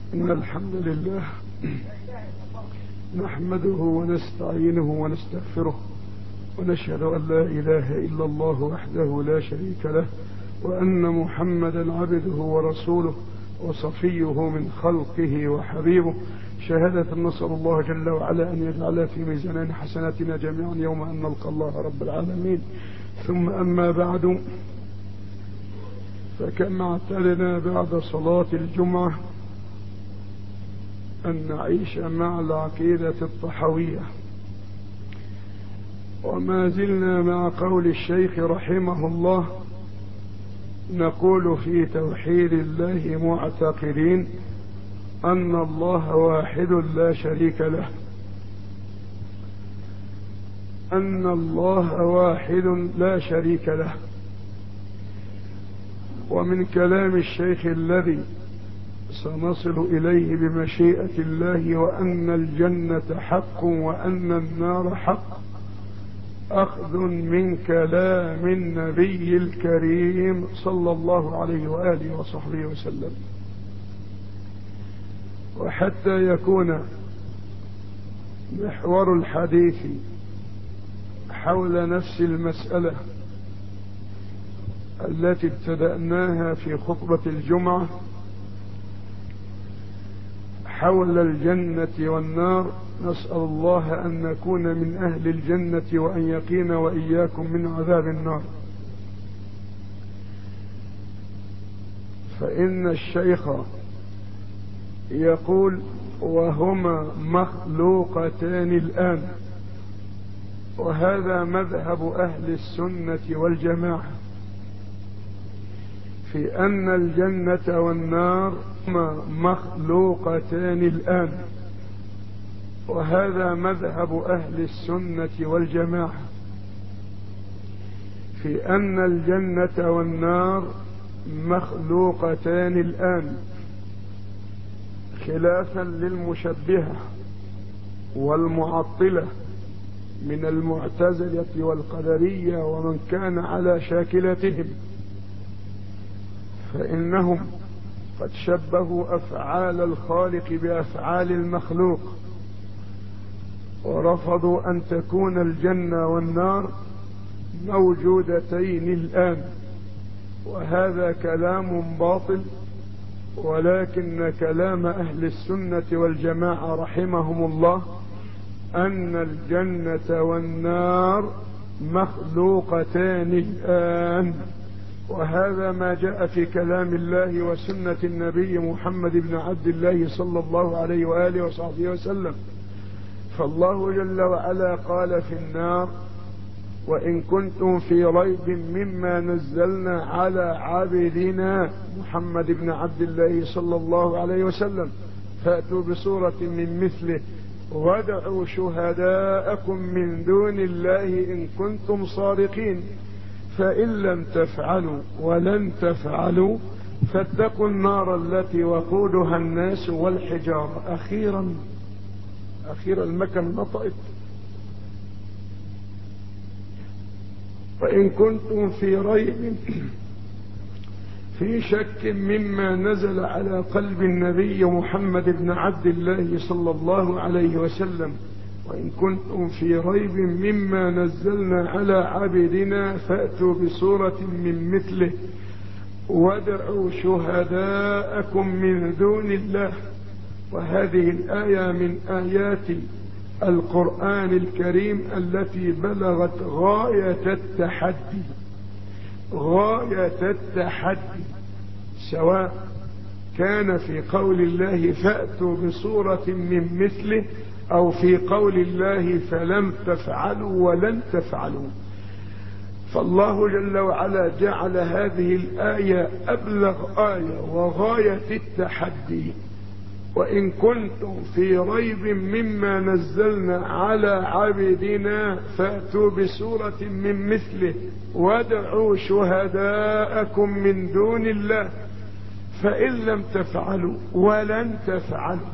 إن الحمد لله نحمده ونستعينه ونستغفره ونشهد أن لا إله إلا الله وحده لا شريك له وأن محمدا عبده ورسوله وصفيه من خلقه وحبيبه شهادة نسأل الله جل وعلا أن يجعل في ميزان حسناتنا جميعا يوم أن نلقى الله رب العالمين ثم أما بعد فكما اعتدنا بعد صلاة الجمعة أن نعيش مع العقيدة الطحوية وما زلنا مع قول الشيخ رحمه الله نقول في توحيد الله معتقدين أن الله واحد لا شريك له أن الله واحد لا شريك له ومن كلام الشيخ الذي سنصل إليه بمشيئة الله وأن الجنة حق وأن النار حق أخذ من كلام النبي الكريم صلى الله عليه وآله وصحبه وسلم وحتى يكون محور الحديث حول نفس المسألة التي ابتدأناها في خطبة الجمعة حول الجنة والنار نسأل الله أن نكون من أهل الجنة وأن يقينا وإياكم من عذاب النار فإن الشيخ يقول وهما مخلوقتان الآن وهذا مذهب أهل السنة والجماعة في أن الجنة والنار مخلوقتان الآن وهذا مذهب أهل السنة والجماعة في أن الجنة والنار مخلوقتان الآن خلافا للمشبهة والمعطلة من المعتزلة والقدرية ومن كان على شاكلتهم فإنهم قد شبهوا أفعال الخالق بأفعال المخلوق ورفضوا أن تكون الجنة والنار موجودتين الآن وهذا كلام باطل ولكن كلام أهل السنة والجماعة رحمهم الله أن الجنة والنار مخلوقتان الآن وهذا ما جاء في كلام الله وسنة النبي محمد بن عبد الله صلى الله عليه وآله وصحبه وسلم فالله جل وعلا قال في النار وإن كنتم في ريب مما نزلنا على عبدنا محمد بن عبد الله صلى الله عليه وسلم فأتوا بصورة من مثله ودعوا شهداءكم من دون الله إن كنتم صادقين فإن لم تفعلوا ولن تفعلوا فاتقوا النار التي وقودها الناس والحجارة أخيرا أخيرا المكن نطقت وإن كنتم في ريب في شك مما نزل على قلب النبي محمد بن عبد الله صلى الله عليه وسلم وإن كنتم في ريب مما نزلنا على عبدنا فأتوا بصورة من مثله ودعوا شهداءكم من دون الله وهذه الآية من آيات القرآن الكريم التي بلغت غاية التحدي غاية التحدي سواء كان في قول الله فأتوا بصورة من مثله أو في قول الله فلم تفعلوا ولن تفعلوا فالله جل وعلا جعل هذه الآية أبلغ آية وغاية التحدي وإن كنتم في ريب مما نزلنا على عبدنا فأتوا بسورة من مثله وادعوا شهداءكم من دون الله فإن لم تفعلوا ولن تفعلوا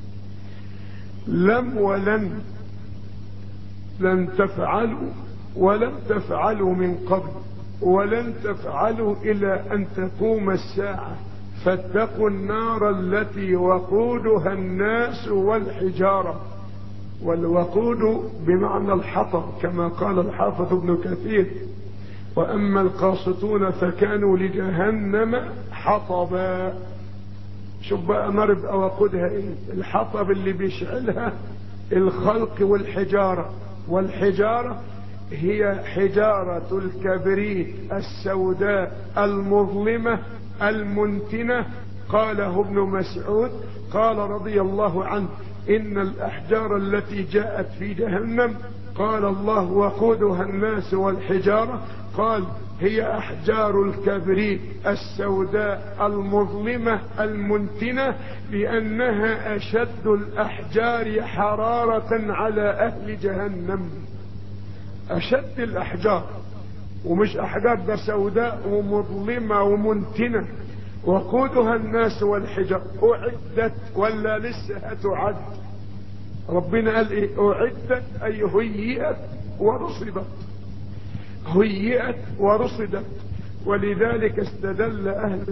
لم ولن لن تفعلوا ولم تفعلوا من قبل ولن تفعلوا إلى أن تقوم الساعة فاتقوا النار التي وقودها الناس والحجارة والوقود بمعنى الحطب كما قال الحافظ ابن كثير وأما القاسطون فكانوا لجهنم حطبا شوف بقى مرض وقودها ايه الحطب اللي بيشعلها الخلق والحجارة والحجارة هي حجارة الكبريت السوداء المظلمة المنتنة قاله ابن مسعود قال رضي الله عنه إن الأحجار التي جاءت في جهنم قال الله وقودها الناس والحجارة قال هي أحجار الكبريت السوداء المظلمة المنتنة لأنها أشد الأحجار حرارة على أهل جهنم أشد الأحجار ومش أحجار ده سوداء ومظلمة ومنتنة وقودها الناس والحجر أعدت ولا لسه هتعد ربنا قال إيه أعدت أي هيئت ورصدت هيئت ورصدت ولذلك استدل أهل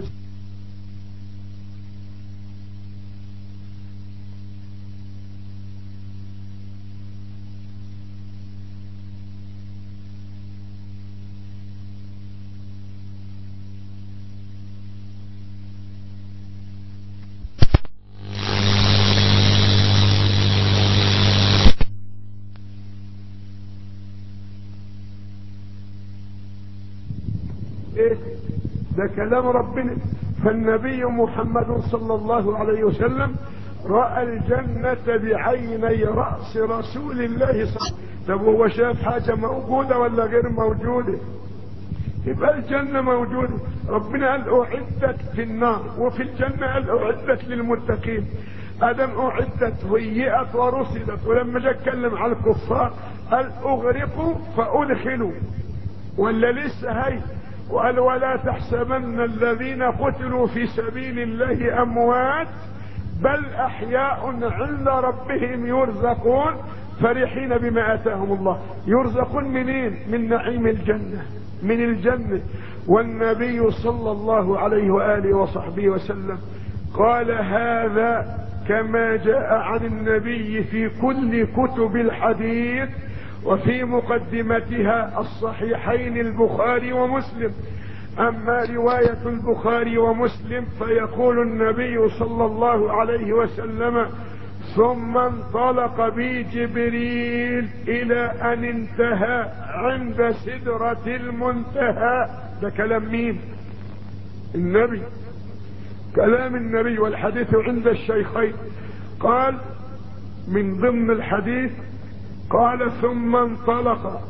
ايه ده كلام ربنا فالنبي محمد صلى الله عليه وسلم رأى الجنة بعيني رأس رسول الله صلى الله عليه وسلم طب هو شاف حاجة موجودة ولا غير موجودة يبقى الجنة موجودة ربنا قال أعدت في النار وفي الجنة قال أعدت للمتقين ادم اعدت هيئت ورصدت ولما جاء اتكلم على الكفار قال اغرقوا فادخلوا ولا لسه هي وقال ولا تحسبن الذين قتلوا في سبيل الله اموات بل احياء عند ربهم يرزقون فرحين بما اتاهم الله يرزقون منين من نعيم الجنه من الجنه والنبي صلى الله عليه واله وصحبه وسلم قال هذا كما جاء عن النبي في كل كتب الحديث وفي مقدمتها الصحيحين البخاري ومسلم اما روايه البخاري ومسلم فيقول النبي صلى الله عليه وسلم ثم انطلق بي جبريل الى ان انتهى عند سدره المنتهى ده كلام مين النبي كلام النبي والحديث عند الشيخين قال من ضمن الحديث قال ثم انطلق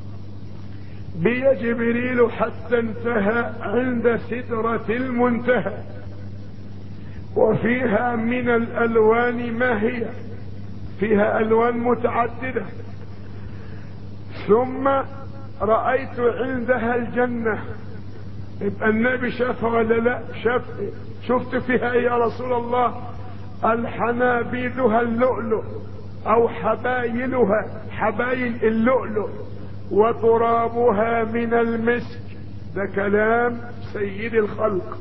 بي جبريل حتى انتهى عند سدرة المنتهى وفيها من الالوان ما هي فيها الوان متعددة ثم رأيت عندها الجنة يبقى النبي شافها ولا لا شاف شفت فيها يا رسول الله الحنابيذها اللؤلؤ او حبايلها حبايل اللؤلؤ وترابها من المسك ده كلام سيد الخلق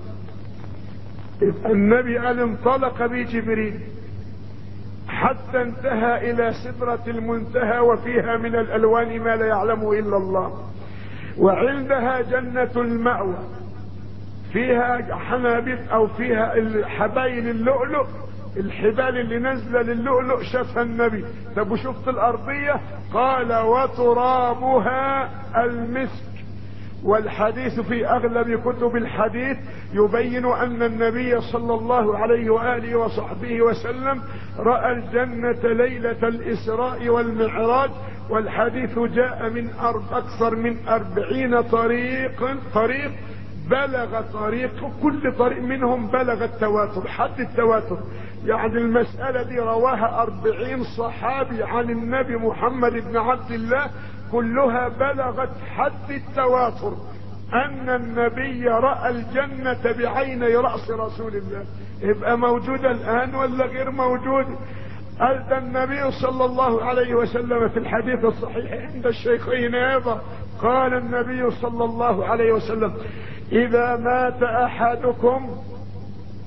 النبي قال انطلق بي جبريل حتى انتهى الى سدرة المنتهى وفيها من الالوان ما لا يعلمه الا الله وعندها جنة المأوى فيها حنابيل او فيها حبايل اللؤلؤ الحبال اللي نازلة للؤلؤ شافها النبي طب وشفت الارضية قال وترابها المسك والحديث في اغلب كتب الحديث يبين ان النبي صلى الله عليه واله وصحبه وسلم راى الجنه ليله الاسراء والمعراج والحديث جاء من أرب اكثر من اربعين طريق طريق بلغ طريق كل طريق منهم بلغ التواتر حد التواتر يعني المسألة دي رواها أربعين صحابي عن النبي محمد بن عبد الله كلها بلغت حد التواتر أن النبي رأى الجنة بعيني رأس رسول الله يبقى موجودة الآن ولا غير موجودة قال ده النبي صلى الله عليه وسلم في الحديث الصحيح عند الشيخين أيضا قال النبي صلى الله عليه وسلم إذا مات أحدكم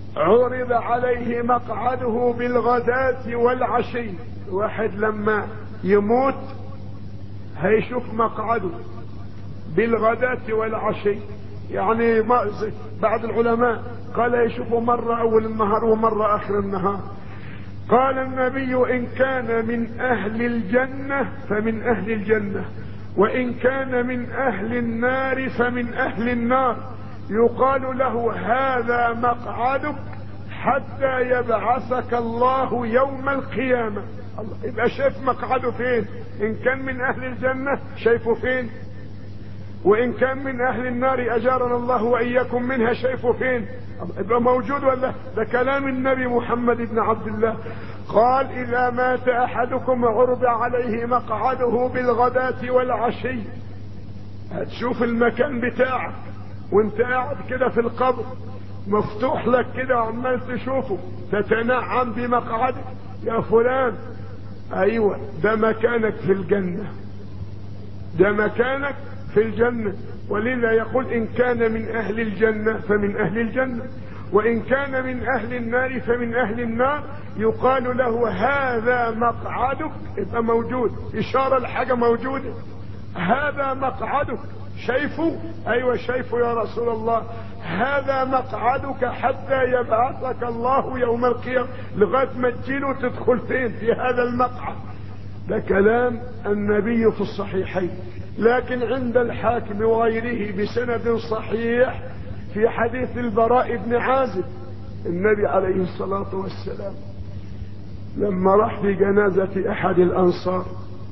عرض عليه مقعده بالغداة والعشي واحد لما يموت هيشوف مقعده بالغداة والعشي يعني بعض العلماء قال يشوفه مرة أول النهار ومرة آخر النهار قال النبي إن كان من أهل الجنة فمن أهل الجنة وإن كان من أهل النار فمن أهل النار يقال له هذا مقعدك حتى يبعثك الله يوم القيامة الله يبقى شايف مقعده فين إن كان من أهل الجنة شايفه فين وإن كان من أهل النار أجارنا الله وإياكم منها شايفه فين يبقى موجود ولا ده كلام النبي محمد بن عبد الله قال إذا مات أحدكم عرض عليه مقعده بالغداة والعشي هتشوف المكان بتاعك وانت قاعد كده في القبر مفتوح لك كده وعمال تشوفه تتنعم بمقعدك يا فلان ايوه ده مكانك في الجنة ده مكانك في الجنة ولذا يقول ان كان من اهل الجنة فمن اهل الجنة وان كان من اهل النار فمن اهل النار يقال له هذا مقعدك يبقى موجود اشارة لحاجة موجودة هذا مقعدك شايفه ايوه شايفه يا رسول الله هذا مقعدك حتى يبعثك الله يوم القيامة لغاية ما تجيله وتدخل فين في هذا المقعد ده كلام النبي في الصحيحين لكن عند الحاكم وغيره بسند صحيح في حديث البراء بن عازب النبي عليه الصلاة والسلام لما راح في جنازة احد الانصار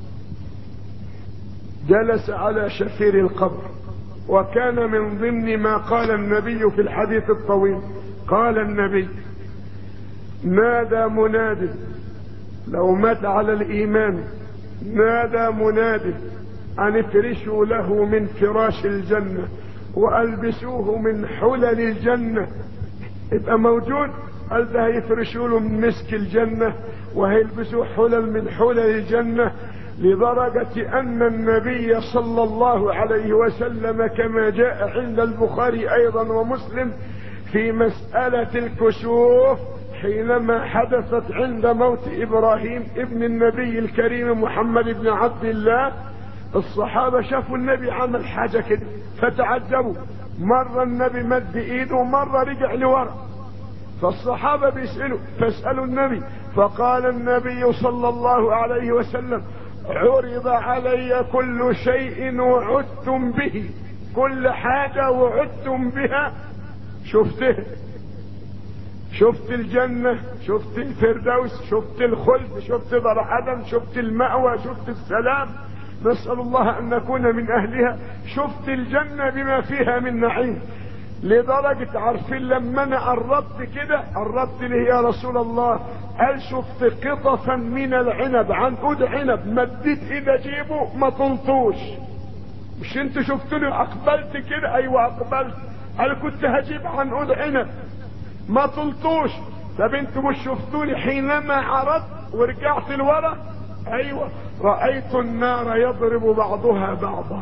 جلس على شفير القبر وكان من ضمن ما قال النبي في الحديث الطويل قال النبي نادى مناد لو مات على الايمان نادى مناد ان افرشوا له من فراش الجنة والبسوه من حلل الجنة يبقى موجود قال ده هيفرشوا له من مسك الجنة وهيلبسوا حلل من حلل الجنة لدرجة أن النبي صلى الله عليه وسلم كما جاء عند البخاري أيضا ومسلم في مسألة الكسوف حينما حدثت عند موت إبراهيم ابن النبي الكريم محمد بن عبد الله الصحابة شافوا النبي عمل حاجة كده فتعجبوا مرة النبي مد ايده ومرة رجع لورا فالصحابة بيسألوا فاسألوا النبي فقال النبي صلى الله عليه وسلم عرض علي كل شيء وعدتم به كل حاجة وعدتم بها شفته شفت الجنة شفت الفردوس شفت الخلد شفت دار عدن شفت المأوى شفت السلام نسأل الله أن نكون من أهلها شفت الجنة بما فيها من نعيم لدرجة عارفين لما أنا قربت كده قربت ليه يا رسول الله قال شفت قطفا من العنب عنقود عنب مديت ايدي اجيبه ما طلتوش مش انت شفتني اقبلت كده ايوه اقبلت قال كنت هجيب عنقود عنب ما طلتوش طب انتوا مش شفتوني حينما عرضت ورجعت لورا ايوه رايت النار يضرب بعضها بعضا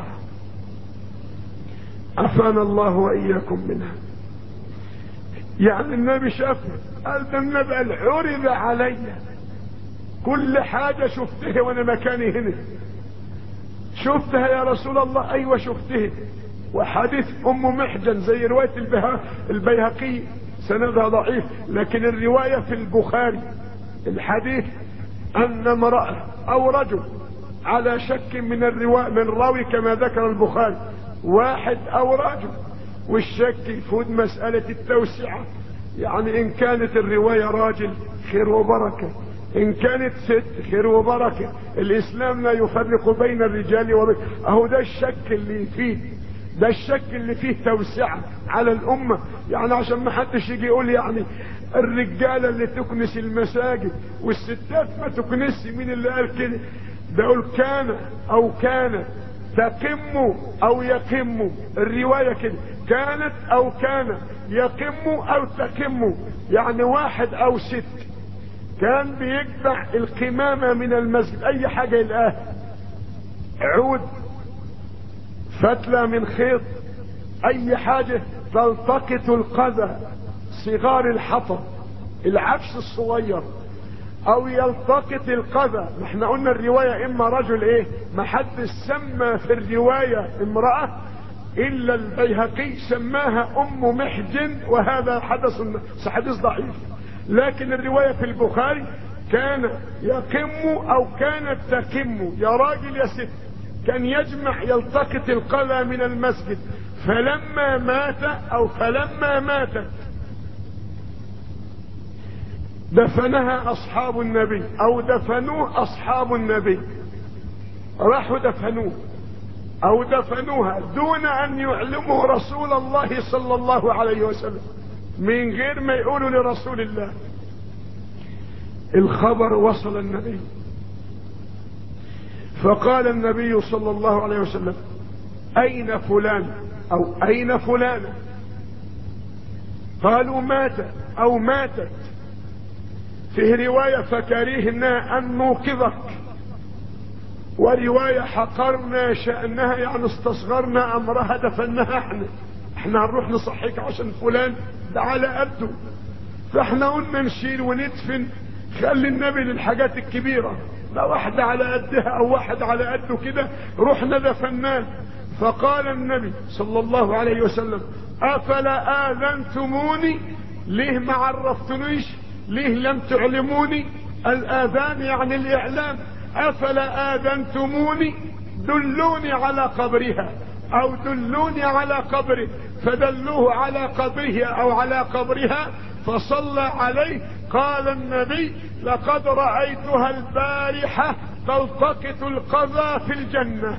عفانا الله واياكم منها يعني النبي شافني قال ده النبي قال عرض علي كل حاجة شفتها وانا مكاني هنا شفتها يا رسول الله ايوه شفتها وحديث ام محجن زي رواية البيهقي سندها ضعيف لكن الرواية في البخاري الحديث ان امرأة او رجل على شك من الرواية من راوي كما ذكر البخاري واحد او رجل والشك يفوت مسألة التوسعة يعني ان كانت الرواية راجل خير وبركة ان كانت ست خير وبركة الاسلام لا يفرق بين الرجال وبين اهو ده الشك اللي فيه ده الشك اللي فيه توسعة على الامة يعني عشان ما حدش يجي يقول يعني الرجالة اللي تكنس المساجد والستات ما تكنس مين اللي قال كده ده يقول كان او كانت تقم او يقم الرواية كده كانت او كان يقم او تقم يعني واحد او ست كان بيجمع القمامة من المسجد اي حاجة يلقاها عود فتلة من خيط اي حاجة تلتقط القذى صغار الحطب العفش الصغير او يلتقط القذى ما احنا قلنا الرواية اما رجل ايه ما حد سمى في الرواية امرأة الا البيهقي سماها ام محجن وهذا حدث حديث ضعيف لكن الرواية في البخاري كان يقم او كانت تقم يا راجل يا ست كان يجمع يلتقط القذى من المسجد فلما مات او فلما ماتت دفنها اصحاب النبي او دفنوه اصحاب النبي راحوا دفنوه او دفنوها دون ان يعلموا رسول الله صلى الله عليه وسلم من غير ما يقولوا لرسول الله الخبر وصل النبي فقال النبي صلى الله عليه وسلم اين فلان او اين فلانة قالوا مات او ماتت فيه رواية فكرهنا ان نوقظك ورواية حقرنا شأنها يعني استصغرنا امرها دفنها احنا احنا هنروح نصحيك عشان فلان ده على قده فاحنا قلنا نشيل وندفن خلي النبي للحاجات الكبيرة لا واحدة على قدها او واحد على قده كده رحنا دفناه فقال النبي صلى الله عليه وسلم افلا اذنتموني ليه ما عرفتنيش ليه لم تعلموني الاذان يعني الاعلام افلا اذنتموني دلوني على قبرها او دلوني على قبره فدلوه على قبره او على قبرها فصلى عليه قال النبي لقد رأيتها البارحة تلتقط القذى في الجنة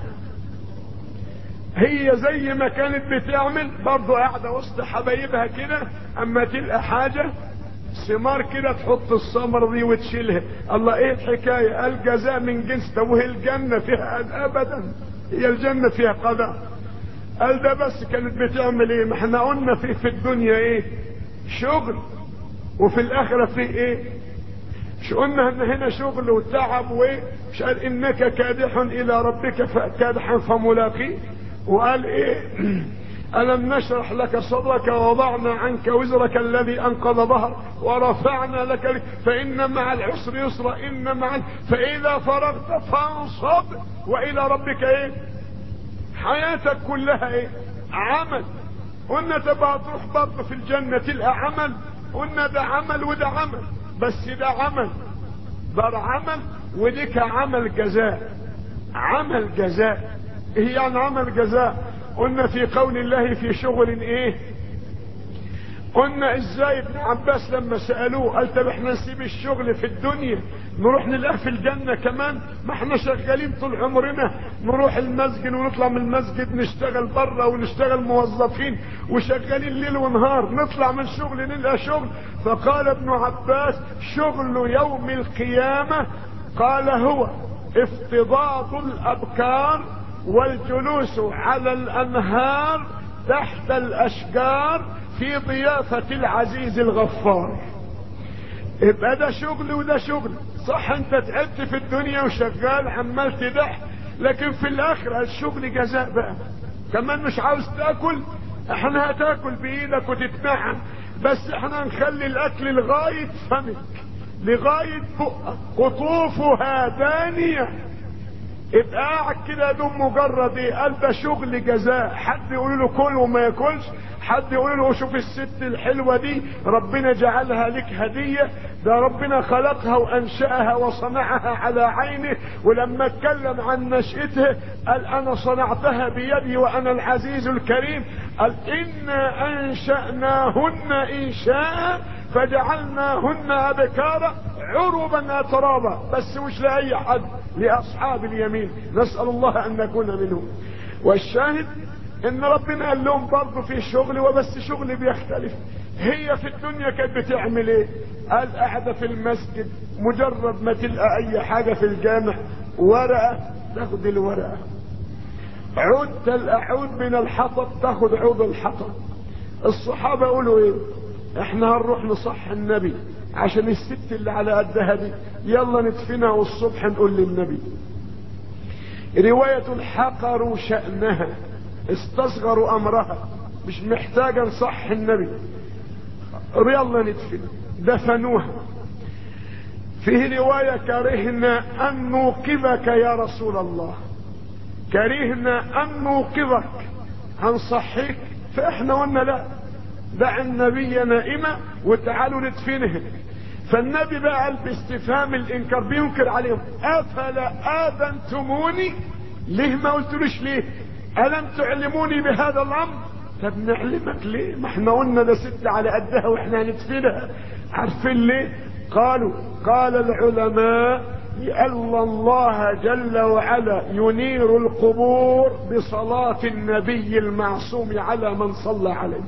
هي زي ما كانت بتعمل برضه قاعدة وسط حبايبها كده اما تلقى حاجة ثمار كده تحط الثمر دي وتشيلها الله ايه الحكاية الجزاء من جنس طب وهي الجنة فيها ابدا هي الجنة فيها قضاء قال ده بس كانت بتعمل ايه ما احنا قلنا في في الدنيا ايه شغل وفي الاخرة في ايه مش قلنا ان هنا شغل وتعب وايه مش قال انك كادح الى ربك كادحا فملاقيه وقال ايه ألم نشرح لك صدرك ووضعنا عنك وزرك الذي أنقض ظهر ورفعنا لك فإن مع العسر يسرا إن مع فإذا فرغت فانصب وإلى ربك إيه حياتك كلها إيه عمل قلنا تبقى تروح برضه في الجنة تلقى عمل قلنا ده عمل وده عمل بس ده عمل ده عمل وديك عمل جزاء عمل جزاء ايه يعني عمل جزاء قلنا في قول الله في شغل ايه قلنا ازاي ابن عباس لما سألوه قال طب احنا نسيب الشغل في الدنيا نروح نلاقيه في الجنة كمان ما احنا شغالين طول عمرنا نروح المسجد ونطلع من المسجد نشتغل بره ونشتغل موظفين وشغالين ليل ونهار نطلع من شغل نلقى شغل فقال ابن عباس شغل يوم القيامة قال هو افتضاض الابكار والجلوس على الانهار تحت الاشجار في ضيافة العزيز الغفار يبقى ده شغل وده شغل صح انت تعبت في الدنيا وشغال عمال تدح لكن في الاخرة الشغل جزاء بقى كمان مش عاوز تاكل احنا هتاكل بايدك وتتنعم بس احنا هنخلي الاكل لغاية فمك لغاية بقك قطوفها دانية ابقى قاعد كده دون مجرد ايه قال ده شغل جزاء حد يقول له كل وما ياكلش حد يقول له شوف الست الحلوه دي ربنا جعلها لك هديه ده ربنا خلقها وانشاها وصنعها على عينه ولما اتكلم عن نشأتها قال انا صنعتها بيدي وانا العزيز الكريم قال انا انشأناهن انشاء فجعلناهن ابكارا عربا اترابا بس مش لاي حد لاصحاب اليمين نسال الله ان نكون منهم والشاهد ان ربنا قال لهم برضه في شغل وبس شغل بيختلف هي في الدنيا كانت بتعمل ايه قال قاعده في المسجد مجرد ما تلقى اي حاجه في الجامع ورقه تاخد الورقه عود تلقى عود من الحطب تاخد عود الحطب الصحابه يقولوا ايه احنا هنروح نصح النبي عشان الست اللي على قدها دي يلا ندفنها والصبح نقول للنبي رواية حقروا شأنها استصغروا امرها مش محتاجة نصح النبي يلا ندفن دفنوها فيه رواية كرهنا أن نوقظك يا رسول الله كرهنا أن نوقظك هنصحيك فإحنا قلنا لا دع النبي نائمة وتعالوا ندفنه فالنبي بقى قال باستفهام الإنكار بينكر عليهم أفلا آذنتموني ليه ما قلتلوش ليه ألم تعلموني بهذا الأمر طب نعلمك ليه ما احنا قلنا ده ست على قدها واحنا هندفنها عارفين ليه قالوا قال العلماء لأن الله جل وعلا ينير القبور بصلاة النبي المعصوم على من صلى عليه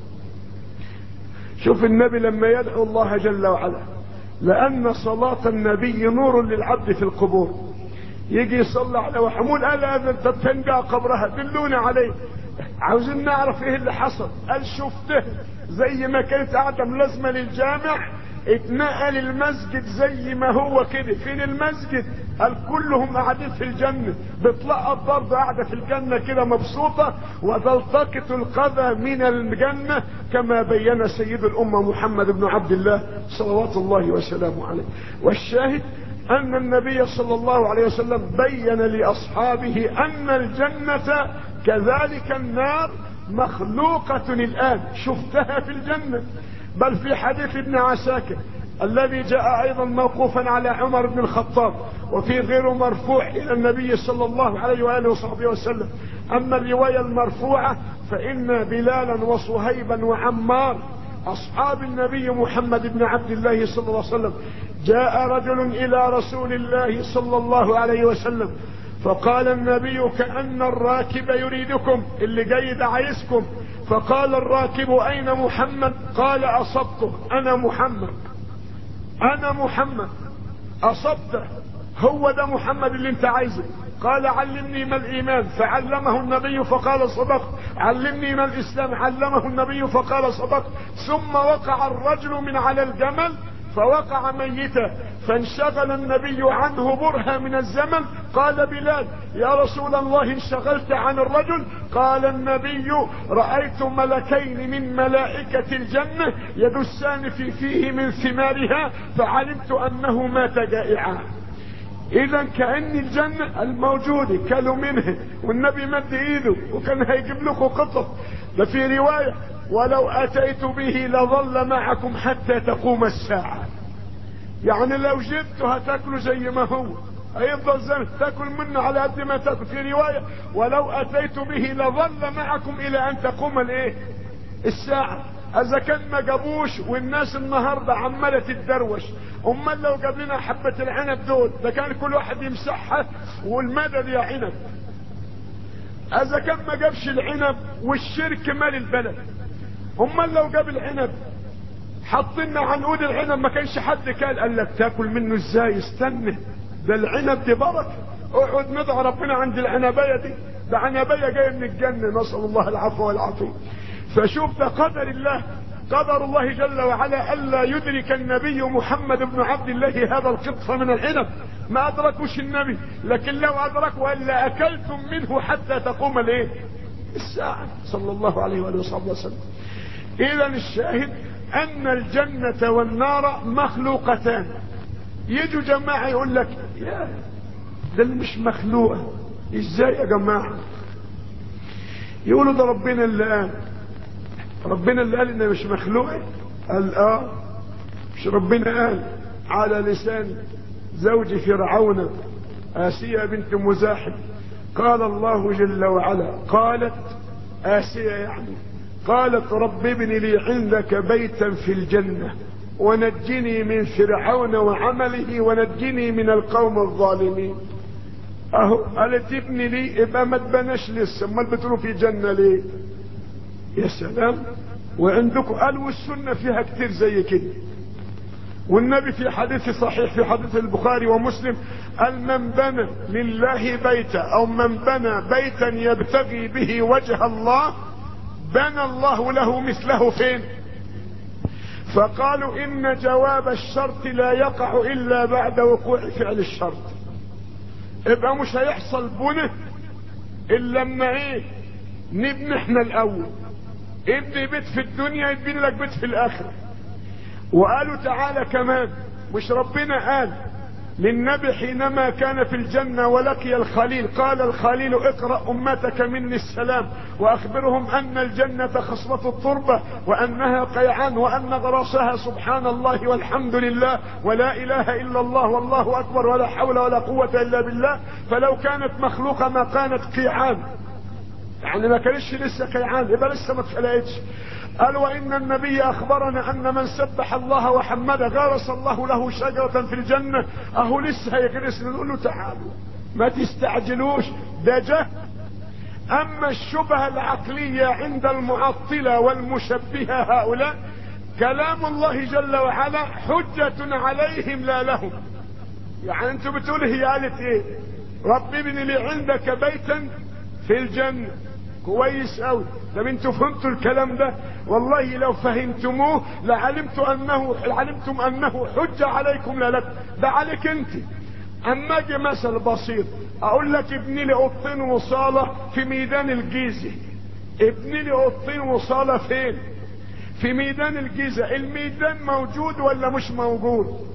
شوف النبي لما يدعو الله جل وعلا لأن صلاة النبي نور للعبد في القبور يجي يصلي على وحمول قال هذا تنقى قبرها دلوني عليه عاوزين نعرف ايه اللي حصل قال شفته زي ما كانت قاعده ملازمه للجامع اتنقل المسجد زي ما هو كده فين المسجد قال كلهم قاعدين في الجنة بتلقط برضه قاعدة في الجنة كده مبسوطة وتلتقط القذى من الجنة كما بين سيد الأمة محمد بن عبد الله صلوات الله وسلامه عليه والشاهد أن النبي صلى الله عليه وسلم بين لأصحابه أن الجنة كذلك النار مخلوقة الآن شفتها في الجنة بل في حديث ابن عساكر الذي جاء ايضا موقوفا على عمر بن الخطاب وفي غيره مرفوع الى النبي صلى الله عليه واله وصحبه وسلم اما الروايه المرفوعه فان بلالا وصهيبا وعمار اصحاب النبي محمد بن عبد الله صلى الله عليه وسلم جاء رجل الى رسول الله صلى الله عليه وسلم فقال النبي كأن الراكب يريدكم اللي جاي ده عايزكم فقال الراكب اين محمد قال اصبته انا محمد انا محمد اصبته هو ده محمد اللي انت عايزه قال علمني ما الايمان فعلمه النبي فقال صدقت علمني ما الاسلام علمه النبي فقال صدقت ثم وقع الرجل من على الجمل فوقع ميتا فانشغل النبي عنه برهة من الزمن قال بلال يا رسول الله انشغلت عن الرجل قال النبي رأيت ملكين من ملائكة الجنة يدسان في فيه من ثمارها فعلمت أنه مات جائعا اذا كأن الجنة الموجودة كلوا منها والنبي مد ايده وكان هيجيب لكم قطط ده في رواية ولو اتيت به لظل معكم حتى تقوم الساعة يعني لو جبته هتاكله زي ما هو هيفضل زي تاكل منه على قد ما تاكل في رواية ولو اتيت به لظل معكم الى ان تقوم الايه الساعة اذا كان ما جابوش والناس النهارده عماله تتدروش امال لو جاب لنا حبه العنب دول ده كان كل واحد يمسحها والمدد يا عنب اذا كان ما جابش العنب والشرك مال البلد امال لو جاب العنب حطينا عنقود العنب ما كانش حد قال قال لك تاكل منه ازاي استنى ده العنب دي بركه اقعد ندعو ربنا عند العنبايه دي ده عنبايه جايه من الجنه نسال الله العفو والعافيه فشوف ده قدر الله قدر الله جل وعلا الا يدرك النبي محمد بن عبد الله هذا القطف من العنب ما ادركوش النبي لكن لو ادركوا الا اكلتم منه حتى تقوم الايه الساعه صلى الله عليه واله وصحبه وسلم اذا الشاهد ان الجنه والنار مخلوقتان يجوا جماعه يقول لك يا ده اللي مش مخلوقه ازاي يا جماعه يقولوا ده ربنا اللي قال ربنا اللي قال انها مش مخلوقه قال اه مش ربنا قال على لسان زوج فرعون آسيا بنت مزاحم قال الله جل وعلا قالت آسيا يعني قالت رب ابن لي عندك بيتا في الجنة ونجني من فرعون وعمله ونجني من القوم الظالمين اهو قالت ابن لي يبقى ما تبناش لسه امال بتقولوا في جنة ليه يا سلام وعندكم قالوا السنة فيها كتير زي كده والنبي في حديث صحيح في حديث البخاري ومسلم قال من بنى لله بيتا او من بنى بيتا يبتغي به وجه الله بنى الله له مثله فين فقالوا ان جواب الشرط لا يقع الا بعد وقوع فعل الشرط يبقى مش هيحصل بنى الا لما ايه نبني احنا الاول ابني بيت في الدنيا يبني لك بيت في الاخره وقالوا تعالى كمان مش ربنا قال للنبي حينما كان في الجنة ولقي الخليل قال الخليل اقرأ أمتك مني السلام وأخبرهم أن الجنة خصلة التربة وأنها قيعان وأن غراسها سبحان الله والحمد لله ولا إله إلا الله والله أكبر ولا حول ولا قوة إلا بالله فلو كانت مخلوقة ما كانت قيعان يعني ما كانش لسه قيعان يبقى لسه ما اتخلقتش قال وان النبي اخبرنا ان من سبح الله وحمد غرس الله له شجرة في الجنة اهو لسه هيغرس نقول له تعالوا ما تستعجلوش ده جه اما الشبهة العقلية عند المعطلة والمشبهة هؤلاء كلام الله جل وعلا حجة عليهم لا لهم يعني انتوا بتقولوا هي قالت ايه رب ابن لي عندك بيتا في الجنة كويس قوي طب انتوا فهمتوا الكلام ده والله لو فهمتموه لعلمت انه علمتم انه حجة عليكم لا لكم ده عليك انت اما اجي مثل بسيط اقول لك ابني لي اوضتين وصالة في ميدان الجيزة ابني لي اوضتين وصالة فين في ميدان الجيزة الميدان موجود ولا مش موجود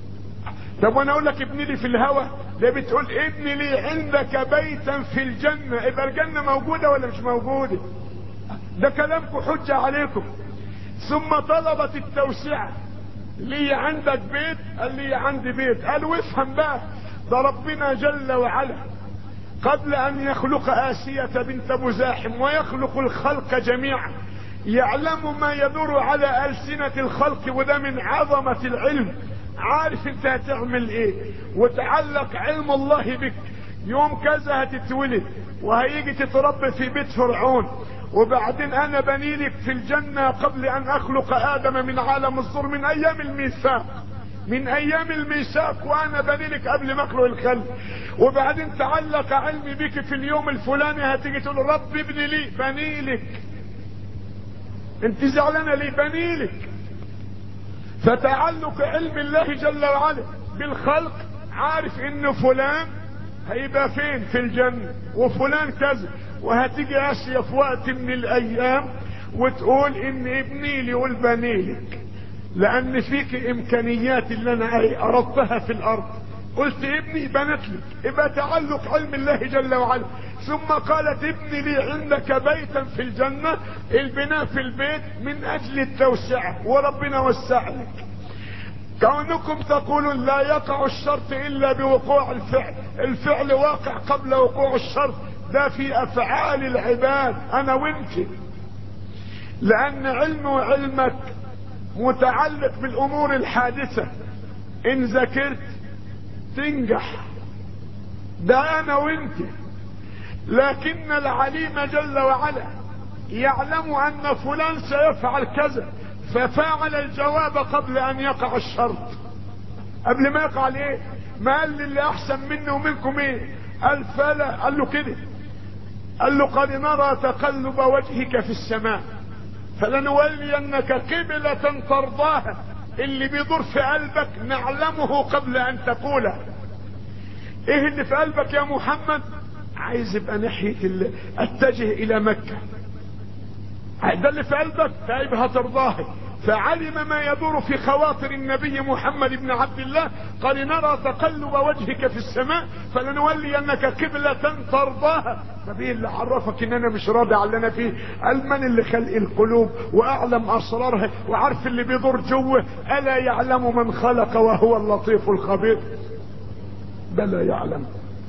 طب وانا اقول لك ابني لي في الهوا ده بتقول ابني لي عندك بيتا في الجنة يبقى الجنة موجودة ولا مش موجودة ده كلامكم حجة عليكم ثم طلبت التوسعة لي عندك بيت قال لي عندي بيت قال وافهم بقى ده ربنا جل وعلا قبل ان يخلق آسية بنت مزاحم ويخلق الخلق جميعا يعلم ما يدور على ألسنة الخلق وده من عظمة العلم عارف انت هتعمل ايه وتعلق علم الله بك يوم كذا هتتولد وهيجي تتربى في بيت فرعون وبعدين انا بنيلك في الجنة قبل ان اخلق ادم من عالم الظر من ايام الميثاق من ايام الميثاق وانا بنيلك قبل ما اخلق الخلق وبعدين تعلق علمي بك في اليوم الفلاني هتيجي تقول رب ابن لي بنيلك انت زعلانه ليه بنيلك فتعلق علم الله جل وعلا بالخلق عارف ان فلان هيبقى فين في الجنة وفلان كذا وهتيجي اسيا في وقت من الايام وتقول ان ابني لي والبنيلك لان فيك امكانيات اللي انا اردتها في الارض قلت ابني بنت لك يبقى تعلق علم الله جل وعلا ثم قالت ابني لي عندك بيتا في الجنة البناء في البيت من اجل التوسعة وربنا وسع لك كونكم تقولون لا يقع الشرط الا بوقوع الفعل الفعل واقع قبل وقوع الشرط ده في افعال العباد انا وانت لان علم وعلمك متعلق بالامور الحادثة ان ذاكرت تنجح ده انا وانت لكن العليم جل وعلا يعلم ان فلان سيفعل كذا ففعل الجواب قبل ان يقع الشرط قبل ما يقع الايه ما قال للي احسن مني ومنكم ايه قال فلا قال له كده قال له قد نرى تقلب وجهك في السماء فلنولينك قبلة ترضاها اللي بيدور في قلبك نعلمه قبل ان تقوله ايه اللي في قلبك يا محمد عايز يبقى ناحية الله اتجه الى مكة ده اللي في قلبك طيب هترضاه فعلم ما يدور في خواطر النبي محمد بن عبد الله قال نرى تقلب وجهك في السماء فلنولينك قبلة ترضاها طب ايه اللي عرفك ان انا مش راضي على اللي انا فيه قال من اللي خلق القلوب واعلم اسرارها وعارف اللي بيدور جوه الا يعلم من خلق وهو اللطيف الخبير بلى يعلم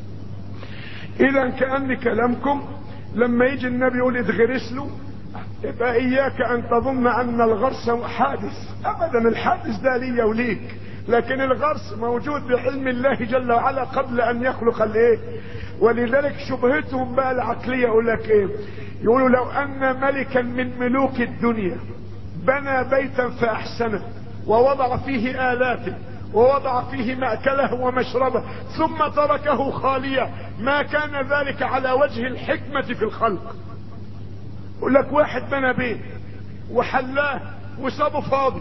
اذا كأن كلامكم لما يجي النبي يقول اتغرس له يبقى اياك ان تظن ان الغرس حادث ابدا الحادث ده لي وليك لكن الغرس موجود بعلم الله جل وعلا قبل ان يخلق الايه ولذلك شبهتهم بقى العقليه يقول لك ايه يقولوا لو ان ملكا من ملوك الدنيا بنى بيتا فاحسنه ووضع فيه الاته ووضع فيه مأكله ومشربه ثم تركه خاليا ما كان ذلك على وجه الحكمة في الخلق يقول لك واحد بنى بيت وحلاه وسابه فاضي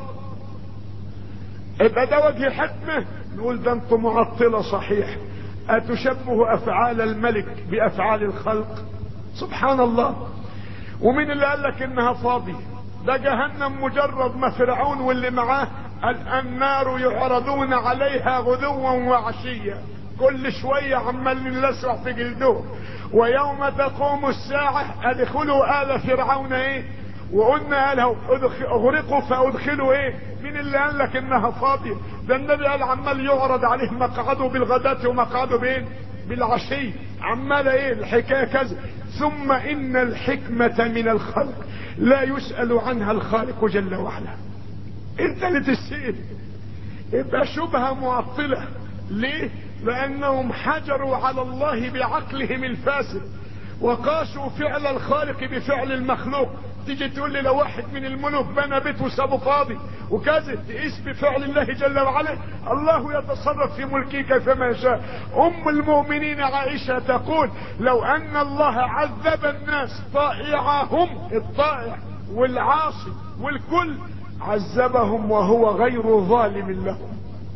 يبقى ده وجه حكمة نقول ده انتم معطلة صحيح أتشبه أفعال الملك بأفعال الخلق سبحان الله ومين اللي قال لك انها فاضية ده جهنم مجرد ما فرعون واللي معاه النار يعرضون عليها غدوا وعشيا كل شوية عمال نلسع في جلدهم ويوم تقوم الساعة ادخلوا آل فرعون ايه وقلنا قال اغرقوا فادخلوا ايه مين اللي قال لك انها فاضية ده النبي قال عمال يعرض عليه مقعده بالغداة ومقعده بايه بالعشي عمال ايه الحكاية كذا ثم ان الحكمة من الخلق لا يسأل عنها الخالق جل وعلا انت اللي تسأل يبقى شبهة معطلة ليه لانهم حجروا على الله بعقلهم الفاسد وقاسوا فعل الخالق بفعل المخلوق تيجي تقول لي لو واحد من الملوك بنى بيت وسابه فاضي وكذا تقيس بفعل الله جل وعلا الله يتصرف في ملكه كيفما يشاء ام المؤمنين عائشة تقول لو ان الله عذب الناس طائعهم الطائع والعاصي والكل عذبهم وهو غير ظالم لهم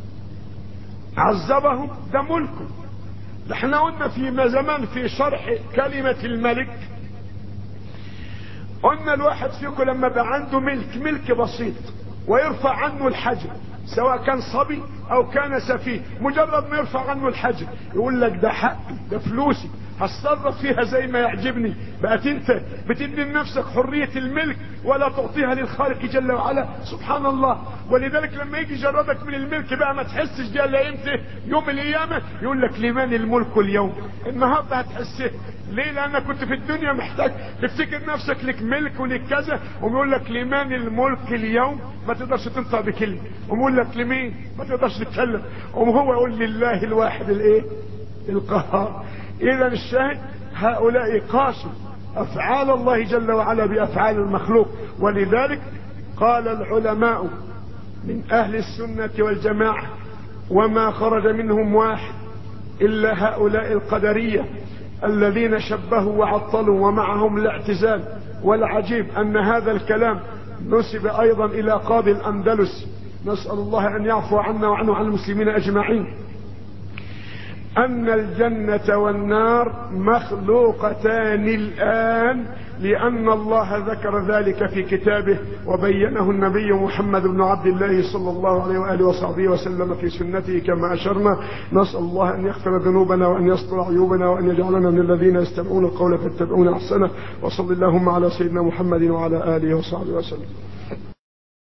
عذبهم ده ملكه احنا قلنا في زمان في شرح كلمة الملك قلنا الواحد فيكم لما بقى عنده ملك ملك بسيط ويرفع عنه الحجر سواء كان صبي او كان سفيه مجرد ما يرفع عنه الحجر يقول لك ده حقي ده فلوسي هتصرف فيها زي ما يعجبني بقت انت بتدي لنفسك حرية الملك ولا تعطيها للخالق جل وعلا سبحان الله ولذلك لما يجي يجردك من الملك بقى ما تحسش دي الا امتى يوم القيامة يقول لك لمن الملك اليوم النهارده هتحسه ليه لانك كنت في الدنيا محتاج تفتكر نفسك لك ملك ولك كذا ويقول لك لمن الملك اليوم ما تقدرش تنطق بكلمه ويقول لك لمين ما تقدرش تتكلم وهو يقول لله الواحد الايه القهار اذا الشاهد هؤلاء قاسوا افعال الله جل وعلا بافعال المخلوق ولذلك قال العلماء من اهل السنة والجماعة وما خرج منهم واحد الا هؤلاء القدرية الذين شبهوا وعطلوا ومعهم الاعتزال والعجيب ان هذا الكلام نسب ايضا الى قاضي الاندلس نسأل الله ان يعفو عنا وعنه وعن المسلمين اجمعين ان الجنة والنار مخلوقتان الان لان الله ذكر ذلك في كتابه وبينه النبي محمد بن عبد الله صلى الله عليه واله وصحبه وسلم في سنته كما اشرنا نسال الله ان يغفر ذنوبنا وان يستر عيوبنا وان يجعلنا من الذين يستمعون القول فيتبعون احسنه وصل اللهم على سيدنا محمد وعلى اله وصحبه وسلم